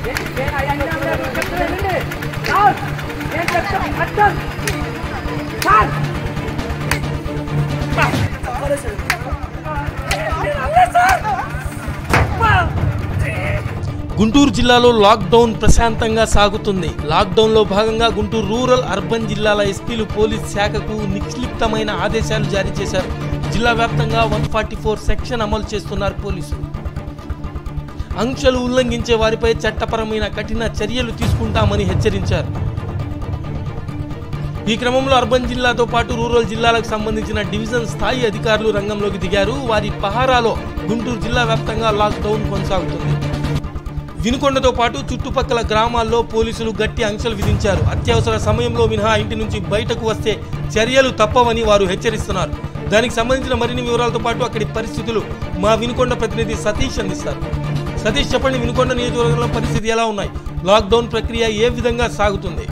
గుంటూరు జిల్లాలో లాక్డౌన్ ప్రశాంతంగా సాగుతుంది లాక్డౌన్లో భాగంగా గుంటూరు రూరల్ అర్బన్ జిల్లాల ఎస్పీలు పోలీస్ శాఖకు నిక్షిప్తమైన ఆదేశాలు జారీ చేశారు జిల్లా వ్యాప్తంగా వన్ ఫార్టీ ఫోర్ సెక్షన్ అమలు చేస్తున్నారు పోలీసులు ఆంక్షలు ఉల్లంఘించే వారిపై చట్టపరమైన కఠిన చర్యలు తీసుకుంటామని హెచ్చరించారు ఈ క్రమంలో అర్బన్ జిల్లాతో పాటు రూరల్ జిల్లాలకు సంబంధించిన డివిజన్ స్థాయి అధికారులు రంగంలోకి దిగారు వారి పహారాలో గుంటూరు జిల్లా వ్యాప్తంగా లాక్డౌన్ కొనసాగుతుంది వినుకొండతో పాటు చుట్టుపక్కల గ్రామాల్లో పోలీసులు గట్టి ఆంక్షలు విధించారు అత్యవసర సమయంలో మినహా ఇంటి నుంచి బయటకు వస్తే చర్యలు తప్పవని వారు హెచ్చరిస్తున్నారు దానికి సంబంధించిన మరిన్ని వివరాలతో పాటు అక్కడి పరిస్థితులు మా వినుకొండ ప్రతినిధి సతీష్ అందిస్తారు సతీష్ చెప్పండి వినుకొండ నియోజకవర్గంలో పరిస్థితి ఎలా ఉన్నాయి లాక్డౌన్ ప్రక్రియ ఏ విధంగా సాగుతుంది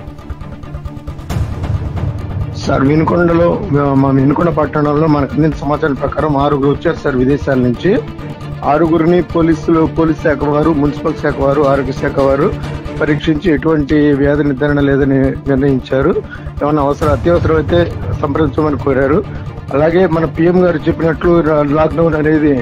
సార్ వినుకొండలో మా వినుకొండ పట్టణంలో మనకు అందిన సమాచారం ప్రకారం ఆరుగురు వచ్చారు సార్ విదేశాల నుంచి ఆరుగురిని పోలీసులు పోలీస్ శాఖ వారు మున్సిపల్ శాఖ వారు ఆరోగ్య శాఖ వారు పరీక్షించి ఎటువంటి వ్యాధి నిర్ధారణ లేదని నిర్ణయించారు ఏమైనా అవసరం అత్యవసరం అయితే సంప్రదించమని కోరారు అలాగే మన పిఎం గారు చెప్పినట్లు లాక్డౌన్ అనేది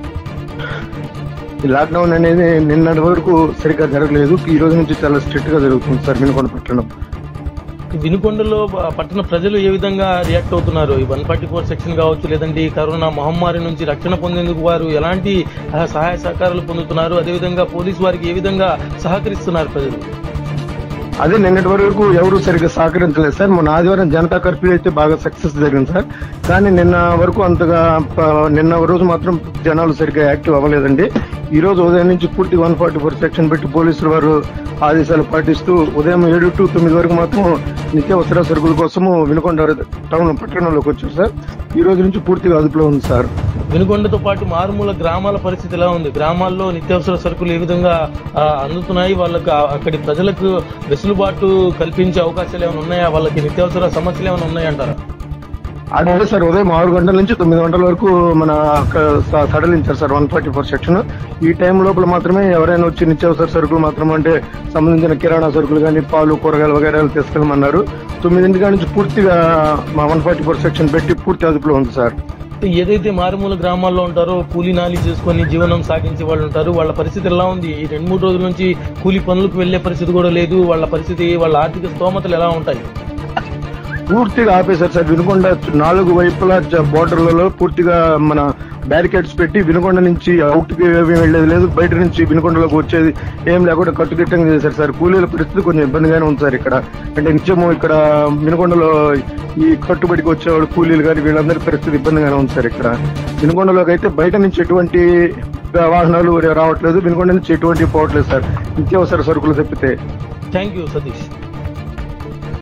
ఈ లాక్డౌన్ అనేది నిన్నటి వరకు సరిగ్గా జరగలేదు ఈ రోజు నుంచి చాలా స్ట్రిక్ట్ గా జరుగుతుంది సార్ వినుకొండ పట్టణం వినుకొండలో ప- పట్టణ ప్రజలు ఏ విధంగా రియాక్ట్ అవుతున్నారు ఈ వన్ ఫార్టీ ఫోర్ సెక్షన్ కావచ్చు లేదంటే ఈ కరోనా మహమ్మారి నుంచి రక్షణ పొందేందుకు వారు ఎలాంటి ఆ, సహాయ సహకారాలు పొందుతున్నారు అదేవిధంగా పోలీసు వారికి ఏ విధంగా సహకరిస్తున్నారు ప్రజలు అదే నిన్నటి వరకు ఎవరు సరిగ్గా సహకరించలేదు సార్ మొన్న ఆదివారం జనతా కర్ఫ్యూ అయితే బాగా సక్సెస్ జరిగింది సార్ కానీ నిన్న వరకు అంతగా ప- నిన్న రోజు మాత్రం జనాలు సరిగ్గా యాక్టివ్ అవ్వలేదండి ఈ రోజు ఉదయం నుంచి పూర్తి వన్ ఫార్టీ ఫోర్ సెక్షన్ పెట్టి పోలీసులు వారు ఆదేశాలు పాటిస్తూ ఉదయం ఏడు టు తొమ్మిది వరకు మాత్రం నిత్యావసర సరుకుల కోసము వినుకొండ టౌన్ పట్టణంలోకి వచ్చారు సార్ ఈ రోజు నుంచి పూర్తిగా అదుపులో ఉంది సార్ వినుకొండతో పాటు మారుమూల గ్రామాల పరిస్థితి ఎలా ఉంది గ్రామాల్లో నిత్యావసర సరుకులు ఏ విధంగా ఆ, అందుతున్నాయి వాళ్ళకి ఆ- అక్కడి ప్రజలకు వెసులుబాటు కల్పించే అవకాశాలు ఏమైనా ఉన్నాయా వాళ్ళకి నిత్యావసర సమస్యలు ఏమైనా ఉన్నాయంటారా అదే సార్ ఉదయం ఆరు గంటల నుంచి తొమ్మిది గంటల వరకు మన అక్కడ స- సడలించారు sir one forty four section ఈ టైం లోపల మాత్రమే ఎవరైనా వచ్చి నిత్యావసర సరుకులు మాత్రం అంటే సంబంధించిన కిరాణా సరుకులు కానీ పాలు కూరగాయలు వగైరాలు తీసుకెళ్ళమన్నారు తొమ్మిదింటి కాడి నుంచి పూర్తిగా మా వన్ ఫార్టీ ఫోర్ సెక్షన్ పెట్టి పూర్తి అదుపులో ఉంది సార్ ఏదైతే మారుమూల గ్రామాల్లో ఉంటారో కూలీ నాలి చేసుకొని జీవనం సాగించే వాళ్ళు ఉంటారు వాళ్ళ పరిస్థితి ఎలా ఉంది ఈ రెండు మూడు రోజుల నుంచి కూలీ పనులకు వెళ్లే పరిస్థితి కూడా లేదు వాళ్ళ పరిస్థితి వాళ్ళ ఆర్థిక స్తోమతలు ఎలా ఉంటాయి పూర్తిగా ఆపేశారు సార్ వినుకొండ నాలుగు వైపులా బోర్డర్లలో పూర్తిగా మన బ్యారికేడ్స్ పెట్టి వినుకొండ నుంచి అవుట్ కి ఏమీ వెళ్ళేది లేదు బయట నుంచి వినుకొండలోకి వచ్చేది ఏం లేకుండా కట్టుదిట్టంగా చేశారు సార్ కూలీల పరిస్థితి కొంచెం ఇబ్బందిగానే ఉంది సార్ ఇక్కడ అంటే నిత్యము ఇక్కడ వినుకొండలో ఈ కట్టుబడికి వచ్చేవాళ్ళు కూలీలు కానీ వీళ్ళందరి పరిస్థితి ఇబ్బందిగానే ఉంది సార్ ఇక్కడ వినుకొండలోకి అయితే బయట నుంచి ఎటువంటి వాహనాలు రావట్లేదు వినుకొండ నుంచి ఎటువంటి పోవట్లేదు సార్ నిత్యావసర సరుకులు తప్పితే థ్యాంక్ యూ సతీష్